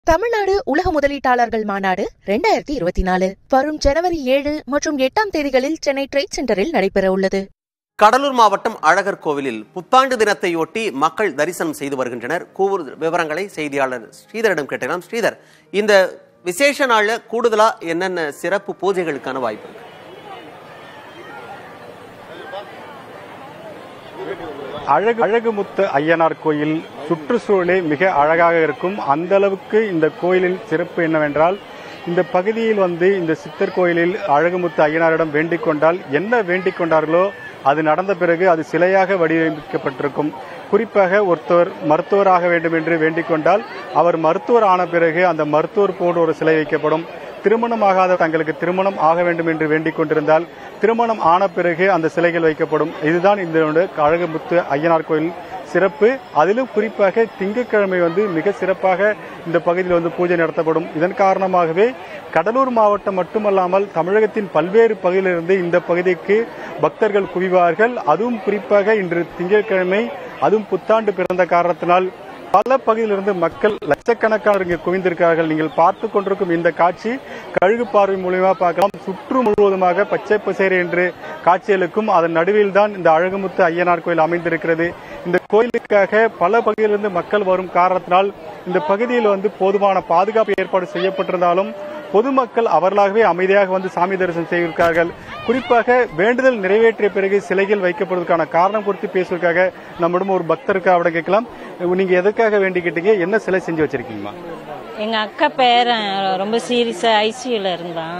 தமிழ்நாடு உலக முதலீட்டாளர்கள் மாநாடு ரெண்டாயிரத்தி இருபத்தி நாலு வரும் ஜனவரி ஏழு மற்றும் எட்டாம் தேதிகளில் சென்னை ட்ரேட் சென்டரில் நடைபெற உள்ளது கடலூர் மாவட்டம் அழகர் கோவிலில் புத்தாண்டு தினத்தையொட்டி மக்கள் தரிசனம் செய்து வருகின்றனர் கூவூர் விவரங்களை செய்தியாளர் ஸ்ரீதரிடம் கேட்டலாம் ஸ்ரீதர் இந்த விசேஷ நாள்ல கூடுதலா என்னென்ன சிறப்பு பூஜைகளுக்கான வாய்ப்பு இருக்கு? அழகு அழகுமுத்து ஐயனார் கோயில் சுற்றுச்சூழலே மிக அழகாக இருக்கும் அந்த அளவுக்கு இந்த கோயிலில் சிறப்பு என்னவென்றால் இந்த பகுதியில் வந்து இந்த சித்தர் கோயிலில் அழகுமுத்து ஐயனாரிடம் வேண்டிக் கொண்டால் என்ன வேண்டிக் கொண்டார்களோ அது நடந்த பிறகு அது சிலையாக வடிவமைக்கப்பட்டிருக்கும் குறிப்பாக ஒருத்தவர் மருத்துவராக வேண்டும் என்று வேண்டிக் கொண்டால் அவர் மருத்துவர் ஆன பிறகு அந்த மருத்துவர் போன்ற ஒரு சிலை வைக்கப்படும் திருமணமாகாத தங்களுக்கு திருமணம் ஆக வேண்டும் என்று வேண்டிக் கொண்டிருந்தால் திருமணம் ஆன பிறகு அந்த சிலைகள் வைக்கப்படும் இதுதான் இந்த அழகுமுத்து ஐயனார் கோயில் சிறப்பு அதிலும் குறிப்பாக திங்கட்கிழமை வந்து மிக சிறப்பாக இந்த பகுதியில் வந்து பூஜை நடத்தப்படும் இதன் காரணமாகவே கடலூர் மாவட்டம் மட்டுமல்லாமல் தமிழகத்தின் பல்வேறு பகுதியிலிருந்து இந்த பகுதிக்கு பக்தர்கள் குவிவார்கள் அதுவும் குறிப்பாக இன்று திங்கட்கிழமை அதுவும் புத்தாண்டு பிறந்த காரணத்தினால் பல பகுதியிலிருந்து மக்கள் லட்சக்கணக்கானோர் இங்கே குவிந்திருக்கிறார்கள் நீங்கள் பார்த்து கொண்டிருக்கும் இந்த காட்சி கழுகு பார்வை மூலியமா பார்க்கலாம் சுற்று முழுவதுமாக பச்சை பசேரி என்று காட்சியளிக்கும் அதன் நடுவில் தான் இந்த அழகுமுத்து ஐயனார் கோயில் அமைந்திருக்கிறது இந்த கோயிலுக்காக பல பகுதியிலிருந்து மக்கள் வரும் காரணத்தினால் இந்த பகுதியில் வந்து போதுமான பாதுகாப்பு ஏற்பாடு செய்யப்பட்டிருந்தாலும் பொதுமக்கள் அவர்களாகவே அமைதியாக வந்து சாமி தரிசனம் செய்திருக்கிறார்கள் குறிப்பாக வேண்டுதல் நிறைவேற்றிய பிறகு சிலைகள் வைக்கப்படுவதற்கான காரணம் குறித்து பேசுவதற்காக நம்மிடம் ஒரு பக்தருக்கு அவட கேட்கலாம் நீங்க எதற்காக வேண்டிக்கிட்டீங்க என்ன சிலை செஞ்சு வச்சிருக்கீங்கம்மா எங்க அக்கா பேரன் ரொம்ப சீரியஸா ஐசியூல இருந்தான்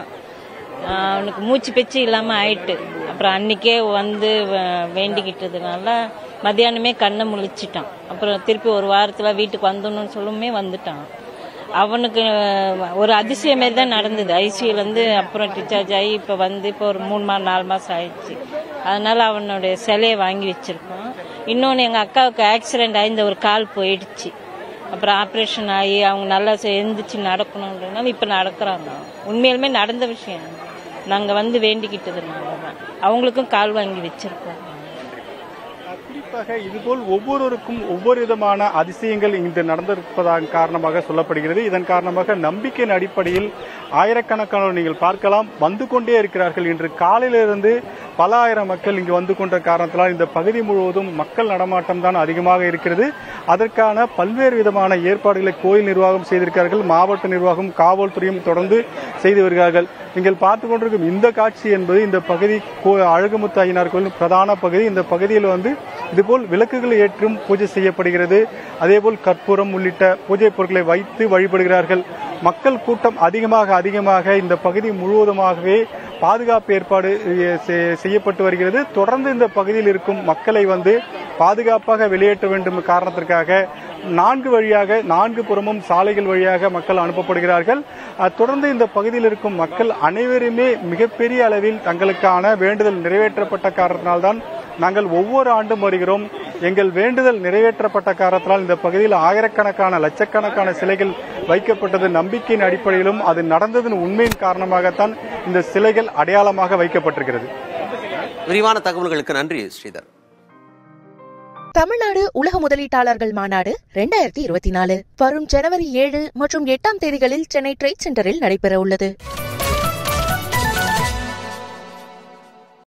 ஆஹ் அவனுக்கு மூச்சு பேச்சு இல்லாம ஆயிட்டு அப்புறம் அன்னைக்கே வந்து வ- வேண்டிக்கிட்டதுனால மத்தியானமே கண்ணை முழிச்சிட்டான் அப்புறம் திருப்பி ஒரு வாரத்துல வீட்டுக்கு வந்துடணும்னு சொல்லுமே வந்துட்டான் அவனுக்கு அஹ், ஒரு அதிசயம் மாதிரி தான் நடந்தது ஐசியூல இருந்து அப்புறம் டிஸ்சார்ஜ் ஆகி இப்ப வந்து இப்போ ஒரு மூணு மாதம் நாலு மாசம் ஆயிடுச்சு அதனால அவனுடைய சிலையை வாங்கி வச்சிருக்கோம் இன்னொன்னு எங்க அக்காவுக்கு ஆக்சிடென்ட் ஆகி இந்த ஒரு கால் போயிடுச்சு அப்புறம் ஆப்ரேஷன் ஆகி அவங்க நல்லா செ- எந்திரிச்சு நடக்கணுன்றதுனால இப்போ நடக்கிறாங்க உண்மையிலுமே நடந்த விஷயம் நாங்கள் வந்து வேண்டிக்கிட்டதுனால தான் அவங்களுக்கும் கால் வாங்கி வச்சிருக்கோம் குறிப்பாக இதுபோல் ஒவ்வொருவருக்கும் ஒவ்வொரு விதமான அதிசயங்கள் இங்கு நடந்திருப்பதன் காரணமாக சொல்லப்படுகிறது இதன் காரணமாக நம்பிக்கையின் அடிப்படையில் ஆயிரக்கணக்கானோர் நீங்கள் பார்க்கலாம் வந்து கொண்டே இருக்கிறார்கள் இன்று காலையிலிருந்து பல ஆயிரம் மக்கள் இங்கு வந்து கொண்ட காரணத்தினால் இந்த பகுதி முழுவதும் மக்கள் நடமாட்டம் தான் அதிகமாக இருக்கிறது அதற்கான பல்வேறு விதமான ஏற்பாடுகளை கோயில் நிர்வாகம் செய்திருக்கிறார்கள் மாவட்ட நிர்வாகம் காவல்துறையும் தொடர்ந்து செய்து வருகிறார்கள் நீங்கள் பார்த்து கொண்டிருக்கும் இந்த காட்சி என்பது இந்த பகுதி கோ- அழகுமுத்து ஐயனார் கோயில் பிரதான பகுதி இந்த பகுதியில் வந்து இதுபோல் விளக்குகளை ஏற்றும் பூஜை செய்யப்படுகிறது அதேபோல் கற்பூரம் உள்ளிட்ட பூஜை பொருட்களை வைத்து வழிபடுகிறார்கள் மக்கள் கூட்டம் அதிகமாக அதிகமாக இந்த பகுதி முழுவதுமாகவே பாதுகாப்பு ஏற்பாடு அஹ், செ- செய்யப்பட்டு வருகிறது தொடர்ந்து இந்த பகுதியில் இருக்கும் மக்களை வந்து பாதுகாப்பாக வெளியேற்ற வேண்டும் காரணத்திற்காக நான்கு வழியாக நான்கு புறமும் சாலைகள் வழியாக மக்கள் அனுப்பப்படுகிறார்கள் அஹ், தொடர்ந்து இந்த பகுதியில் இருக்கும் மக்கள் அனைவருமே மிகப்பெரிய அளவில் தங்களுக்கான வேண்டுதல் நிறைவேற்றப்பட்ட காரணத்தினால்தான் நாங்கள் ஒவ்வொரு ஆண்டும் வருகிறோம் எங்கள் வேண்டுதல் நிறைவேற்றப்பட்ட காரணத்தினால் இந்த பகுதியில் ஆயிரக்கணக்கான லட்சக்கணக்கான சிலைகள் வைக்கப்பட்டது நம்பிக்கையின் அடிப்படையிலும் அது நடந்ததன் உண்மையின் காரணமாகத்தான் இந்த சிலைகள் அடையாளமாக வைக்கப்பட்டிருக்கிறது விரிவான தகவல்களுக்கு நன்றி ஸ்ரீதர் தமிழ்நாடு உலக முதலீட்டாளர்கள் மாநாடு ரெண்டாயிரத்தி இருபத்தி நாலு வரும் ஜனவரி ஏழு மற்றும் எட்டாம் தேதிகளில் சென்னை ட்ரேட் சென்டரில் நடைபெற உள்ளது